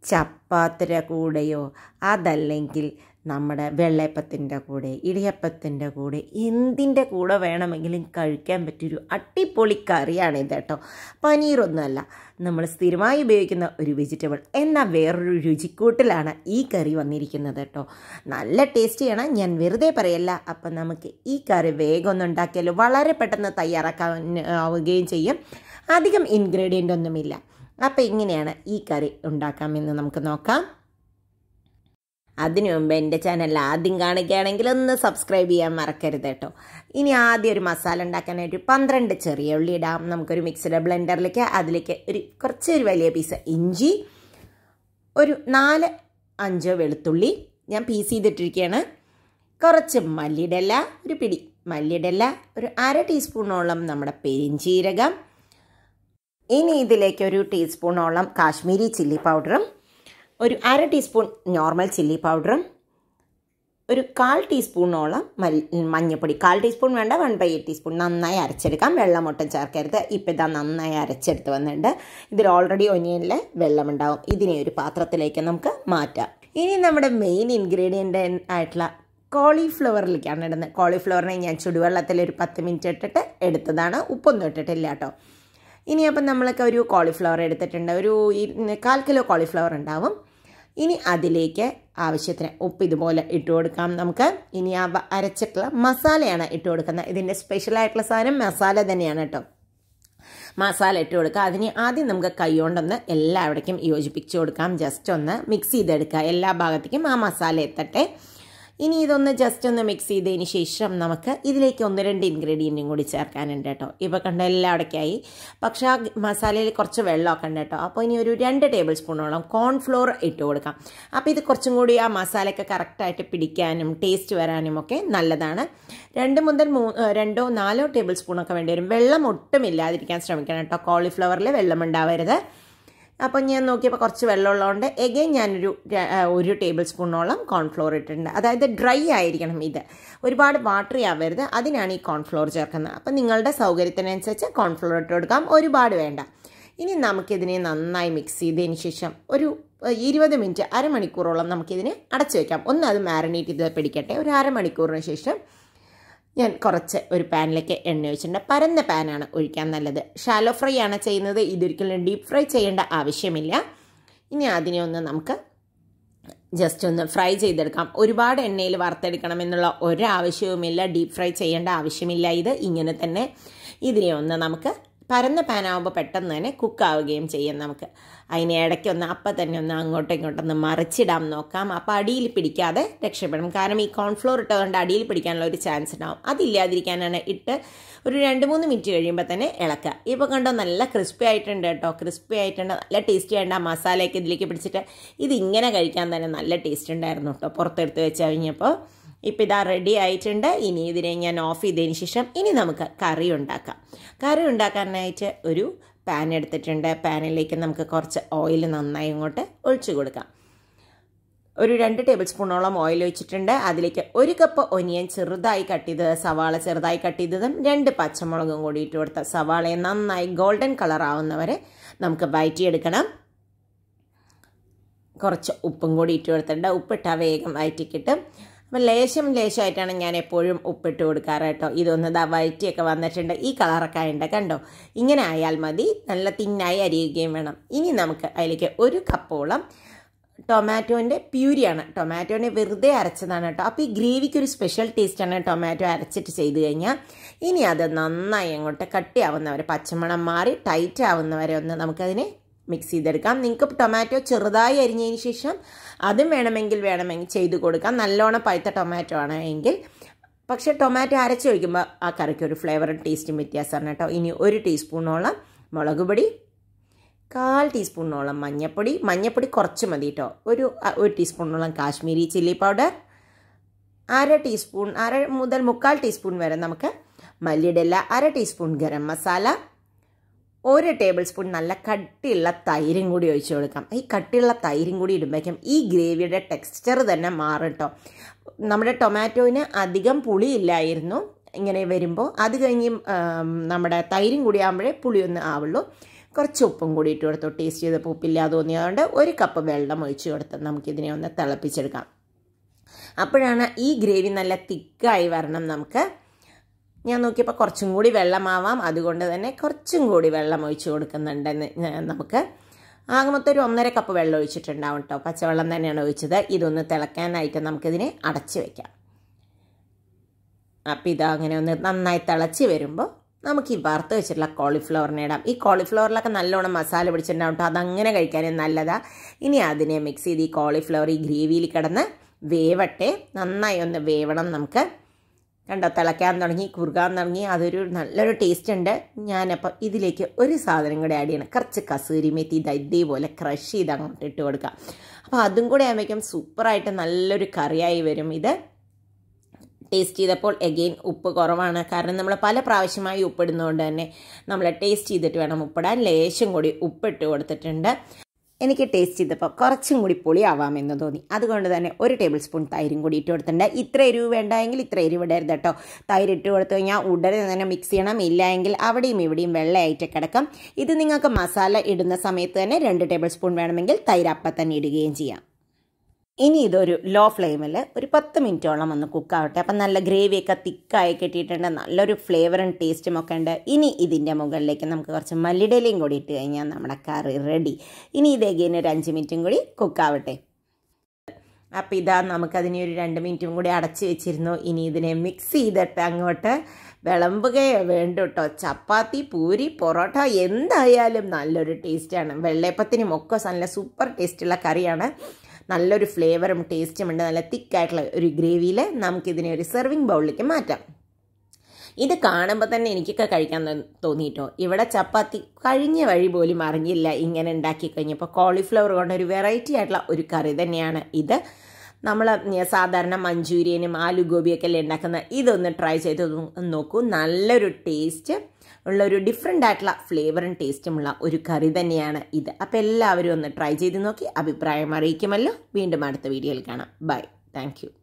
ചപ്പാത്തിയുടെ കൂടെയോ അതല്ലെങ്കിൽ നമ്മുടെ വെള്ളയപ്പത്തിൻ്റെ കൂടെ ഇടിയപ്പത്തിൻ്റെ കൂടെ എന്തിൻ്റെ കൂടെ വേണമെങ്കിലും കഴിക്കാൻ പറ്റിയൊരു അട്ടിപ്പൊളി കറിയാണ് ഇത് കേട്ടോ പനീറൊന്നുമല്ല നമ്മൾ സ്ഥിരമായി ഉപയോഗിക്കുന്ന ഒരു വെജിറ്റബിൾ എന്നാൽ വേറൊരു രുചിക്കൂട്ടിലാണ് ഈ കറി വന്നിരിക്കുന്നത് കേട്ടോ നല്ല ടേസ്റ്റിയാണ് ഞാൻ വെറുതെ പറയല്ല അപ്പം നമുക്ക് ഈ കറി വേഗം ഒന്ന് ഉണ്ടാക്കിയാലോ വളരെ പെട്ടെന്ന് തയ്യാറാക്കാൻ ആവുകയും ചെയ്യും അധികം ഇൻഗ്രീഡിയൻ്റ് ഒന്നുമില്ല അപ്പോൾ ഇങ്ങനെയാണ് ഈ കറി ഉണ്ടാക്കാമെന്ന് നമുക്ക് നോക്കാം അതിനു മുമ്പ് എൻ്റെ ചാനൽ ആദ്യം കാണുകയാണെങ്കിൽ ഒന്ന് സബ്സ്ക്രൈബ് ചെയ്യാൻ മറക്കരുത് കേട്ടോ ഇനി ആദ്യം ഒരു മസാല ഉണ്ടാക്കാനായിട്ട് പന്ത്രണ്ട് ചെറിയ ഉള്ളി ഇടാം നമുക്കൊരു മിക്സഡ് ബ്ലെൻഡറിലേക്ക് അതിലേക്ക് ഒരു കുറച്ച് ഒരു വലിയ പീസ് ഇഞ്ചി ഒരു നാല് അഞ്ചോ വെളുത്തുള്ളി ഞാൻ പീസ് ചെയ്തിട്ടിരിക്കുകയാണ് കുറച്ച് മല്ലിയിടല ഒരു പിടി മല്ലിയിടല ഒരു അര ടീസ്പൂണോളം നമ്മുടെ പെരിഞ്ചീരകം ഇനി ഇതിലേക്ക് ഒരു ടീസ്പൂണോളം കാശ്മീരി ചില്ലി പൗഡറും ഒരു അര ടീസ്പൂൺ നോർമൽ ചില്ലി പൗഡറും ഒരു കാൽ ടീസ്പൂണോളം മഞ്ഞൾപ്പൊടി കാൽ ടീസ്പൂൺ വേണ്ട വൺ ബൈ എയ്റ്റ് ടീസ്പൂൺ നന്നായി അരച്ചെടുക്കാം വെള്ളം ഒട്ടും ചേർക്കരുത് ഇപ്പം ഇതാ നന്നായി അരച്ചെടുത്ത് വന്നിട്ടുണ്ട് ഇതിൽ ഓൾറെഡി ഒനിയനിൽ വെള്ളമുണ്ടാവും ഇതിനെ ഒരു പാത്രത്തിലേക്ക് നമുക്ക് മാറ്റാം ഇനി നമ്മുടെ മെയിൻ ഇൻഗ്രീഡിയൻ്റ് ആയിട്ടുള്ള കോളിഫ്ലവറിലേക്കാണ് ഇടുന്നത് കോളിഫ്ലവറിനെ ഞാൻ ചുടുവെള്ളത്തിൽ ഒരു പത്ത് മിനിറ്റ് ഇട്ടിട്ട് എടുത്തതാണ് ഉപ്പൊന്നും ഇട്ടിട്ടില്ല കേട്ടോ ഇനി അപ്പം നമ്മളൊക്കെ ഒരു കോളിഫ്ലവർ എടുത്തിട്ടുണ്ട് ഒരു കാൽ കിലോ കോളിഫ്ലവർ ഉണ്ടാവും ഇനി അതിലേക്ക് ആവശ്യത്തിന് ഉപ്പ് ഇതുപോലെ ഇട്ട് കൊടുക്കാം നമുക്ക് ഇനി ആ അരച്ചിട്ടുള്ള മസാലയാണ് ഇട്ട് കൊടുക്കുന്നത് ഇതിൻ്റെ സ്പെഷ്യലായിട്ടുള്ള സാധനം മസാല തന്നെയാണ് കേട്ടോ മസാല ഇട്ട് കൊടുക്കുക അതിന് ആദ്യം നമുക്ക് കൈകൊണ്ടൊന്ന് എല്ലാവിടേക്കും യോജിപ്പിച്ച് കൊടുക്കാം ജസ്റ്റ് ഒന്ന് മിക്സ് ചെയ്തെടുക്കുക എല്ലാ ഭാഗത്തേക്കും ആ മസാല എത്തട്ടെ ഇനി ഇതൊന്ന് ജസ്റ്റ് ഒന്ന് മിക്സ് ചെയ്തതിന് ശേഷം നമുക്ക് ഇതിലേക്ക് ഒന്ന് രണ്ട് ഇൻഗ്രീഡിയൻറ്റും കൂടി ചേർക്കാനുണ്ട് കേട്ടോ ഇപ്പോൾ കണ്ട എല്ലാവിടേക്കായി പക്ഷേ ആ മസാലയിൽ കുറച്ച് വെള്ളമൊക്കെ ഉണ്ട് കേട്ടോ അപ്പോൾ ഇനി ഒരു രണ്ട് ടേബിൾ സ്പൂണോളം കോൺഫ്ലോർ ഇട്ട് കൊടുക്കാം അപ്പോൾ ഇത് കുറച്ചും കൂടി ആ മസാലയൊക്കെ കറക്റ്റായിട്ട് പിടിക്കാനും ടേസ്റ്റ് വരാനും ഒക്കെ നല്ലതാണ് രണ്ട് മുതൽ മൂ രണ്ടോ നാലോ ടേബിൾ സ്പൂണൊക്കെ വേണ്ടി വരും വെള്ളം ഒട്ടും ഇല്ലാതിരിക്കാൻ ശ്രമിക്കണം കേട്ടോ കോളിഫ്ലവറിൽ വെള്ളം ഉണ്ടാവരുത് അപ്പം ഞാൻ നോക്കിയപ്പോൾ കുറച്ച് വെള്ളമുള്ളതുകൊണ്ട് എഗെയിൻ ഞാനൊരു ഒരു ടേബിൾ സ്പൂണോളം കോൺഫ്ലോർ ഇട്ടിട്ടുണ്ട് അതായത് ഡ്രൈ ആയിരിക്കണം ഇത് ഒരുപാട് വാട്ടറി ആവരുത് അതിനാണ് ഈ കോൺഫ്ലോർ ചേർക്കുന്നത് അപ്പം നിങ്ങളുടെ സൗകര്യത്തിനനുസരിച്ച് കോൺഫ്ലോർ ഇട്ട് കൊടുക്കാം ഒരുപാട് വേണ്ട ഇനി നമുക്കിതിനെ നന്നായി മിക്സ് ചെയ്തതിന് ശേഷം ഒരു ഇരുപത് മിനിറ്റ് അരമണിക്കൂറോളം നമുക്കിതിനെ അടച്ചു വയ്ക്കാം ഒന്ന് അത് മാരിനേറ്റ് ചെയ്ത് പിടിക്കട്ടെ ഒരു അരമണിക്കൂറിന് ശേഷം ഞാൻ കുറച്ച് ഒരു പാനിലേക്ക് എണ്ണ ഒഴിച്ചിട്ടുണ്ട് പരന്ന പാനാണ് ഒഴിക്കാൻ നല്ലത് ഷാലോ ഫ്രൈ ആണ് ചെയ്യുന്നത് ഇതൊരിക്കലും ഡീപ്പ് ഫ്രൈ ചെയ്യേണ്ട ആവശ്യമില്ല ഇനി അതിനെ ഒന്ന് നമുക്ക് ജസ്റ്റ് ഒന്ന് ഫ്രൈ ചെയ്തെടുക്കാം ഒരുപാട് എണ്ണയിൽ വറുത്തെടുക്കണം എന്നുള്ള ഒരാവശ്യവുമില്ല ഡീപ്പ് ഫ്രൈ ചെയ്യേണ്ട ആവശ്യമില്ല ഇത് ഇങ്ങനെ തന്നെ ഇതിനെ ഒന്ന് നമുക്ക് പരന്ന പാനാവുമ്പോൾ പെട്ടെന്ന് തന്നെ കുക്കാവുകയും ചെയ്യും നമുക്ക് അതിന് ഇടയ്ക്ക് ഒന്ന് അപ്പം തന്നെ ഒന്ന് അങ്ങോട്ടും ഇങ്ങോട്ടൊന്ന് മറിച്ചിടാൻ നോക്കാം അപ്പോൾ അടിയിൽ പിടിക്കാതെ രക്ഷപ്പെടും കാരണം ഈ കോൺഫ്ലോർ ഇട്ടതുകൊണ്ട് അടിയിൽ പിടിക്കാനുള്ള ഒരു ചാൻസ് ഉണ്ടാവും അതില്ലാതിരിക്കാനാണ് ഇട്ട് ഒരു രണ്ട് മൂന്ന് മിനിറ്റ് കഴിയുമ്പോൾ തന്നെ ഇളക്കുക ഇപ്പോൾ കണ്ടോ നല്ല ക്രിസ്പി ആയിട്ടുണ്ട് കേട്ടോ ക്രിസ്പി ആയിട്ടുണ്ട് നല്ല ടേസ്റ്റി ആയിട്ട് ആ മസാലയൊക്കെ ഇതിലേക്ക് പിടിച്ചിട്ട് ഇതിങ്ങനെ കഴിക്കാൻ തന്നെ നല്ല ടേസ്റ്റ് ഉണ്ടായിരുന്നു കേട്ടോ പുറത്തെടുത്ത് വെച്ച് കഴിഞ്ഞപ്പോൾ ഇപ്പോൾ ഇതാ റെഡി ആയിട്ടുണ്ട് ഇനി ഇതിനെ ഞാൻ ഓഫ് ചെയ്തതിന് ശേഷം ഇനി നമുക്ക് കറി ഉണ്ടാക്കാം കറി ഉണ്ടാക്കാനായിട്ട് ഒരു പാൻ എടുത്തിട്ടുണ്ട് പാനിലേക്ക് നമുക്ക് കുറച്ച് ഓയിൽ നന്നായി ഇങ്ങോട്ട് ഒഴിച്ചു കൊടുക്കാം ഒരു രണ്ട് ടേബിൾ സ്പൂണോളം ഓയിൽ ഒഴിച്ചിട്ടുണ്ട് അതിലേക്ക് ഒരു കപ്പ് ഒനിയൻ ചെറുതായി കട്ട് ചെയ്തത് സവാള ചെറുതായി കട്ട് ചെയ്തതും രണ്ട് പച്ചമുളകും കൂടി ഇട്ട് കൊടുത്ത സവാളയെ നന്നായി ഗോൾഡൻ കളർ ആവുന്നവരെ നമുക്ക് വയറ്റിയെടുക്കണം കുറച്ച് ഉപ്പും കൂടി ഇട്ട് കൊടുത്തിട്ടുണ്ട് ഉപ്പിട്ടാൽ വേഗം വയറ്റി കിട്ടും അപ്പം ലേശം ലേശമായിട്ടാണ് ഞാൻ എപ്പോഴും ഉപ്പിട്ട് കൊടുക്കാറ് കേട്ടോ ഇതൊന്ന് ദാ വയറ്റിയൊക്കെ വന്നിട്ടുണ്ട് ഈ കളറൊക്കെ ആയിട്ട് കണ്ടോ ഇങ്ങനെ ആയാൽ മതി നല്ല തിന്നായി അരിയുകയും വേണം ഇനി നമുക്ക് അതിലേക്ക് ഒരു കപ്പോളം ടൊമാറ്റോൻ്റെ പ്യൂരിയാണ് ടൊമാറ്റോനെ വെറുതെ അരച്ചതാണ് കേട്ടോ അപ്പോൾ ഈ ഗ്രേവിക്ക് ഒരു സ്പെഷ്യൽ ടേസ്റ്റാണ് ടൊമാറ്റോ അരച്ചിട്ട് ചെയ്ത് കഴിഞ്ഞാൽ ഇനി അത് നന്നായി അങ്ങോട്ട് കട്ടിയാവുന്നവരെ പച്ചമണം മാറി ടൈറ്റ് ആവുന്നവരെ ഒന്ന് നമുക്കതിനെ മിക്സ് ചെയ്തെടുക്കാം നിങ്ങൾക്ക് ടൊമാറ്റോ ചെറുതായി അരിഞ്ഞതിന് ശേഷം അതും വേണമെങ്കിൽ വേണമെങ്കിൽ ചെയ്ത് കൊടുക്കാം നല്ലോണം പഴുത്ത ടൊമാറ്റോ ആണ് എങ്കിൽ പക്ഷേ ടൊമാറ്റോ അരച്ച് വയ്ക്കുമ്പോൾ ആ കറിക്ക് ഒരു ഫ്ലേവറും ടേസ്റ്റും വ്യത്യാസമാണ് കേട്ടോ ഇനി ഒരു ടീസ്പൂണോളം മുളക് പൊടി കാൽ ടീസ്പൂണോളം മഞ്ഞൾപ്പൊടി മഞ്ഞൾപ്പൊടി കുറച്ച് മതി കേട്ടോ ഒരു ഒരു ടീസ്പൂണോളം കാശ്മീരി ചില്ലി പൗഡർ അര ടീസ്പൂൺ അര മുതൽ മുക്കാൽ ടീസ്പൂൺ വരെ നമുക്ക് മല്ലിയിടല അര ടീസ്പൂൺ ഗരം മസാല ഒരു ടേബിൾ സ്പൂൺ നല്ല കട്ടിയുള്ള തൈരും കൂടി ഒഴിച്ചു കൊടുക്കാം ഈ കട്ടിയുള്ള തൈരും കൂടി ഇടുമ്പോഴേക്കും ഈ ഗ്രേവിയുടെ ടെക്സ്ചർ തന്നെ മാറും കേട്ടോ നമ്മുടെ ടൊമാറ്റോന് അധികം പുളിയില്ലായിരുന്നു ഇങ്ങനെ വരുമ്പോൾ അത് കഴിഞ്ഞ് നമ്മുടെ തൈരും കൂടി ആകുമ്പോഴേ പുളിയൊന്നും ആവുള്ളൂ കുറച്ച് ഉപ്പും കൂടി ഇട്ട് കൊടുത്തു ടേസ്റ്റ് ചെയ്തപ്പോൾ ഉപ്പില്ലാതെ തോന്നിയതുകൊണ്ട് ഒരു കപ്പ് വെള്ളം ഒഴിച്ച് കൊടുത്ത് നമുക്കിതിനെ ഒന്ന് തിളപ്പിച്ചെടുക്കാം അപ്പോഴാണ് ഈ ഗ്രേവി നല്ല തിക്കായി വരണം നമുക്ക് ഞാൻ നോക്കിയപ്പോൾ കുറച്ചും കൂടി വെള്ളമാവാം അതുകൊണ്ട് തന്നെ കുറച്ചും കൂടി വെള്ളം ഒഴിച്ച് കൊടുക്കുന്നുണ്ടെന്ന് നമുക്ക് ആകെ മൊത്തം ഒരു ഒന്നര കപ്പ് വെള്ളം ഒഴിച്ചിട്ടുണ്ടാവും കേട്ടോ പച്ചവെള്ളം തന്നെയാണ് ഒഴിച്ചത് ഇതൊന്ന് തിളക്കാനായിട്ട് നമുക്കിതിനെ അടച്ച് വയ്ക്കാം അപ്പം ഇതാ അങ്ങനെ ഒന്ന് നന്നായി തിളച്ച് വരുമ്പോൾ നമുക്ക് ഈ വറുത്ത് വെച്ചിട്ടുള്ള കോളിഫ്ലവറിനെ ഇടാം ഈ കോളിഫ്ലവറിലൊക്കെ നല്ലോണം മസാല പിടിച്ചിട്ടുണ്ടാവും കേട്ടോ അതങ്ങനെ കഴിക്കാനും നല്ലതാണ് ഇനി അതിനെ മിക്സ് ചെയ്ത് ഈ കോളിഫ്ലവർ ഈ ഗ്രേവിയിൽ കിടന്ന് വേവട്ടെ നന്നായി ഒന്ന് വേവണം നമുക്ക് കണ്ടോ തിളയ്ക്കാൻ തുടങ്ങി കുറുകാൻ തുടങ്ങി അതൊരു നല്ലൊരു ടേസ്റ്റ് ഉണ്ട് ഞാനപ്പോൾ ഇതിലേക്ക് ഒരു സാധനം കൂടെ ആഡ് ചെയ്യണം കുറച്ച് കസൂരി മെത്തി ഇത് ഇതേപോലെ ക്രഷ് ചെയ്ത് അങ്ങോട്ട് ഇട്ട് കൊടുക്കാം അപ്പോൾ അതും കൂടെ ആകുമ്പോഴേക്കും സൂപ്പറായിട്ട് നല്ലൊരു കറിയായി വരും ഇത് ടേസ്റ്റ് ചെയ്തപ്പോൾ എഗെയിൻ ഉപ്പ് കുറവാണ് കാരണം നമ്മൾ പല പ്രാവശ്യമായി ഉപ്പിടുന്നതുകൊണ്ട് തന്നെ നമ്മൾ ടേസ്റ്റ് ചെയ്തിട്ട് വേണം ഉപ്പിടാൻ ലേശം കൂടി ഉപ്പിട്ട് കൊടുത്തിട്ടുണ്ട് എനിക്ക് ടേസ്റ്റ് ചെയ്തപ്പോൾ കുറച്ചും കൂടി പുളിയാവാമെന്ന് തോന്നി അതുകൊണ്ട് തന്നെ ഒരു ടേബിൾ സ്പൂൺ തൈരും കൂടി ഇട്ട് കൊടുത്തിട്ടുണ്ട് ഇത്ര എരിവ് വേണ്ടെങ്കിൽ ഇത്ര എരിവ് ഇടരുത് കേട്ടോ തൈര് ഇട്ട് കൊടുത്തു കഴിഞ്ഞാൽ ഉടനെ തന്നെ മിക്സ് ചെയ്യണം ഇല്ല എങ്കിൽ അവിടെയും ഇവിടെയും വെള്ളമായിട്ട് കിടക്കാം ഇത് നിങ്ങൾക്ക് മസാല ഇടുന്ന സമയത്ത് തന്നെ രണ്ട് ടേബിൾ സ്പൂൺ വേണമെങ്കിൽ തൈര് അപ്പം തന്നെ ഇടുകയും ചെയ്യാം ഇനി ഇതൊരു ലോ ഫ്ലെയിമിൽ ഒരു പത്ത് മിനിറ്റോളം ഒന്ന് കുക്കാവട്ടെ അപ്പം നല്ല ഗ്രേവിയൊക്കെ തിക്കായി കിട്ടിയിട്ടുണ്ട് നല്ലൊരു ഫ്ലേവറും ടേസ്റ്റും ഒക്കെ ഉണ്ട് ഇനി ഇതിൻ്റെ മുകളിലേക്ക് നമുക്ക് കുറച്ച് മല്ലിടയിലയും കൂടി ഇട്ട് കഴിഞ്ഞാൽ നമ്മുടെ കറി റെഡി ഇനി ഇത് എഗെയിൻ ഒരു അഞ്ച് മിനിറ്റും കൂടി കുക്കാവട്ടെ അപ്പോൾ ഇതാ നമുക്കതിനെ ഒരു രണ്ട് മിനിറ്റും കൂടി അടച്ച് വെച്ചിരുന്നു ഇനി ഇതിനെ മിക്സ് ചെയ്തിട്ട് അങ്ങോട്ട് വിളമ്പുകയോ വേണ്ട കേട്ടോ ചപ്പാത്തി പൂരി പൊറോട്ട എന്തായാലും നല്ലൊരു ടേസ്റ്റാണ് വെള്ളയപ്പത്തിനും ഒക്കെ നല്ല സൂപ്പർ ടേസ്റ്റുള്ള കറിയാണ് നല്ലൊരു ഫ്ലേവറും ടേസ്റ്റും ഉണ്ട് നല്ല തിക്കായിട്ടുള്ള ഒരു ഗ്രേവിയിൽ നമുക്കിതിനെ ഒരു സെർവിങ് ബൗളിലേക്ക് മാറ്റാം ഇത് കാണുമ്പോൾ തന്നെ എനിക്കൊക്കെ കഴിക്കാൻ തോന്നിയിട്ടോ ഇവിടെ ചപ്പാത്തി കഴിഞ്ഞ വഴി പോലും അറിഞ്ഞില്ല ഇങ്ങനെ ഉണ്ടാക്കി കഴിഞ്ഞപ്പോൾ കോളിഫ്ലവർ കൊണ്ട് ഒരു വെറൈറ്റി ആയിട്ടുള്ള ഒരു കറി തന്നെയാണ് ഇത് നമ്മൾ സാധാരണ മഞ്ചൂരിയനും ആലു ഗോപിയൊക്കെ അല്ലേ ഉണ്ടാക്കുന്ന ഇതൊന്ന് ട്രൈ ചെയ്ത് നോക്കൂ നല്ലൊരു ടേസ്റ്റ് ഉള്ള ഒരു ഡിഫറെൻ്റ് ആയിട്ടുള്ള ഫ്ലേവറും ടേസ്റ്റുമുള്ള ഒരു കറി തന്നെയാണ് ഇത് അപ്പോൾ എല്ലാവരും ഒന്ന് ട്രൈ ചെയ്ത് നോക്കി അഭിപ്രായം അറിയിക്കുമല്ലോ വീണ്ടും അടുത്ത വീഡിയോയിൽ കാണാം ബൈ താങ്ക്